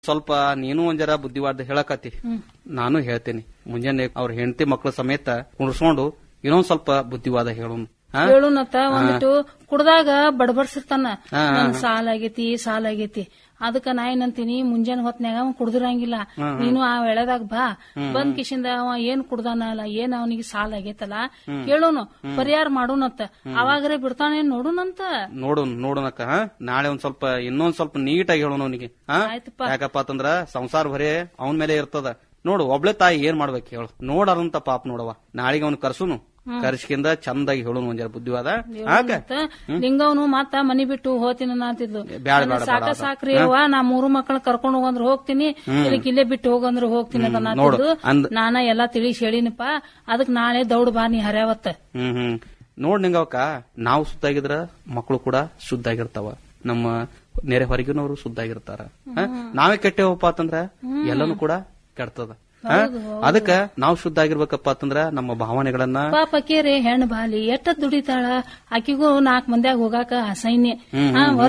ಸ್ವಲ್ಪ ನೀನು ಒಂದ್ ಜರ ಬುದ್ಧಿವಾದ ಹೇಳಕತ್ತಿ ನಾನು ಹೇಳ್ತೇನೆ ಮುಂಜಾನೆ ಅವ್ರ ಹೆಂಡತಿ ಮಕ್ಕಳ ಸಮೇತ ಕುಣಿಸ್ಕೊಂಡು ಇನ್ನೊಂದ್ ಸ್ವಲ್ಪ ಬುದ್ಧಿವಾದ ಹೇಳೋನು ಹಾ? ಹೇಳುನತ್ತ ಒಂದಿಟ್ಟು ಕುಡ್ದಾಗ ಬಡಬಡ್ಸಿರ್ತಾನ ಹಾ, ಹಾ, ನನ್ ಸಾಲ ಆಗೇತಿ ಸಾಲ ಆಗೇತಿ ಅದಕ್ಕ ನಾ ಏನಂತೀನಿ ಮುಂಜಾನೆ ಹೊತ್ನ್ಯಾಗ ಅವ ಕುಡ್ದಿರಂಗಿಲ್ಲ ನೀನು ಆ ವೇಳೆದಾಗ ಬಾ ಬಂದ್ ಕಿಶಿಂದ ಅವ ಏನ್ ಕುಡ್ದಾನಲ್ಲ ಏನ್ ಅವನಿಗೆ ಸಾಲ ಆಗೇತಲ್ಲ ಕೇಳೋನು ಪರಿಹಾರ ಮಾಡೋನತ್ತ ಅವಾಗರೆ ಬಿಡ್ತಾನೇನ್ ನೋಡುನಂತ ನೋಡು ನೋಡೋನಕ್ಕ ಹಾ? ನಾಳೆ ಒಂದ್ ಸ್ವಲ್ಪ ಇನ್ನೊಂದ್ ಸ್ವಲ್ಪ ನೀಟಾಗಿ ಹೇಳೋನು ಅವನಿಗೆ ಆಯ್ತಪ್ಪ. ಯಾಕಪ್ಪ ಅಂತಂದ್ರ ಸಂಸಾರ ಬರೇ ಅವನ ಮೇಲೆ ಇರ್ತದ ನೋಡು ಒಬ್ಳೆ ತಾಯಿ ಏನ್ ಮಾಡ್ಬೇಕು ಹೇಳು ನೋಡಾರಂತ ಪಾಪ ನೋಡವ ನಾಳೆಗೆ ಅವ್ನು ಕರ್ಸುನು ಕರ್ಸ್ಕಿಂದ ಚಂದಾಗಿ ಹೇಳೋನು ಒಂದ್ ಜರ ಬುದ್ಧಿವಾದ ಹಾಕ ಮತ್ತ ಲಿಂಗವನು ಮತ್ತ ಮನಿ ಬಿಟ್ಟು ಹೋಗ್ತೀನಿ ಅಂತಿದ್ಲು ಬ್ಯಾಡ, ನನ್ನ ಬ್ಯಾಡ, ಸಾಕ ಬ್ಯಾಡ. ಸಾಕ್ರಿ ಅವ್ವ ನಾ ಮೂರು ಮಕ್ಕಳ ಕರ್ಕೊಂಡು ಹೋಗಂದ್ರ ಹೋಗ್ತೀನಿ ಇದಕ್ಕೆ ಇಲ್ಲೇ ಬಿಟ್ಟು ಹೋಗಂದ್ರ ಹೋಗ್ತೀನಿ ಅಂತ ನೋಡು, ಅನ್ನತ್ತಿದ್ಲು ಅಂದ್- ನಾನ ಎಲ್ಲಾ ತಿಳಿಸಿ ಹೇಳಿನಪ್ಪ ಅದಕ್ ನಾಳೆ ದೌಡ್ ಬಾ ನೀ ಹರ್ಯಾವತ್ತ ಹ್ಮ್ ಹ್ಮ್ ನೋಡ್ ನಿಂಗವಕ್ಕ ನಾವು ಶುದ್ಧಾಗಿದ್ರ ಮಕ್ಕಳು ಕೂಡ ಶುದ್ಧಾಗಿರ್ತಾವ ನಮ್ಮ ನೆರೆ ಹೊರಗಿನವರು ಶುದ್ಧಾಗಿರ್ತಾರ ಹ? ನಾವೇ ಕೆಟ್ಟೇವಪ್ಪ ಅಂತಂದ್ರ ಎಲ್ಲಾನು ಕೂಡ ಕೆಡ್ತದ ಹ? ಅದಕ್ಕ ನಾವು ಶುದ್ಧ ಆಗಿರ್ಬೇಕಪ್ಪ ಅಂತಂದ್ರ ನಮ್ಮ ಭಾವನೆಗಳನ್ನ ಪಾಪ ಕೇರೆ ಹೆಣ್ಣು ಬಾಲಿ ಎಷ್ಟ ದುಡಿತಾಳ ಆಕಿಗೂ ನಾಲ್ಕ್ ಮಂದ್ಯಾಗ ಹೋಗಾಕ ಅಸೈನ್ಯ ಹಾ ವರ್ಷ